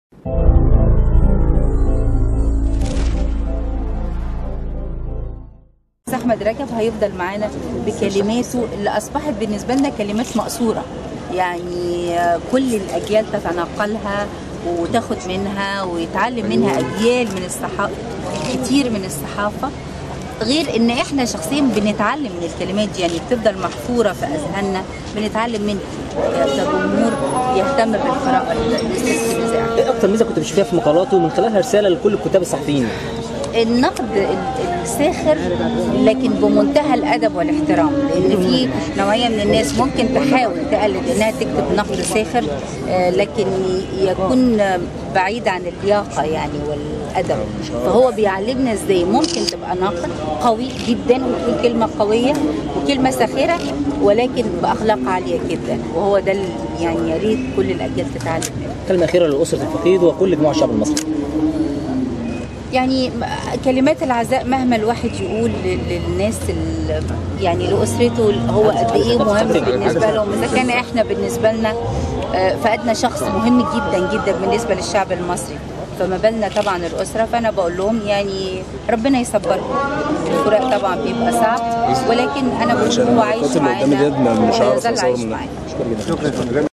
احمد رجب هيفضل معانا بكلماته اللي اصبحت بالنسبه لنا كلمات مقصوره يعني كل الاجيال تتناقلها وتاخد منها ويتعلم منها اجيال من الصحافه كتير من الصحافه غير ان احنا شخصيا بنتعلم من الكلمات دي يعني بتفضل محفوره في اذهاننا بنتعلم منها كجمهور يهتم بالقراءه للاستاذ الاذاعه ايه اكتر ميزه كنت بشوفها في مقالاته ومن خلالها رساله لكل الكتاب الصحفيين النقد الساخر لكن بمنتهى الادب والاحترام لان في نوعيه من الناس ممكن تحاول تقلد انها تكتب نقد ساخر لكن يكون بعيد عن اللياقه يعني والادب فهو بيعلمنا ازاي ممكن تبقى ناقد قوي جدا وتقول كلمه قويه وكلمه ساخره ولكن باخلاق عاليه جدا وهو ده يعني يا ريت كل الاجيال تتعلم منه كلمه اخيره لاسره الفقيد وكل جموع الشعب المصري يعني كلمات العزاء مهما الواحد يقول للناس يعني لاسرته هو قد ايه مهم بالنسبه لهم اذا كان احنا بالنسبه لنا فقدنا شخص مهم جدا جدا بالنسبه للشعب المصري فما بالنا طبعا الاسره فانا بقول لهم يعني ربنا يصبرهم الفراق طبعا بيبقى صعب ولكن انا بقول هو عايش معانا ويظل عايش معانا شكرا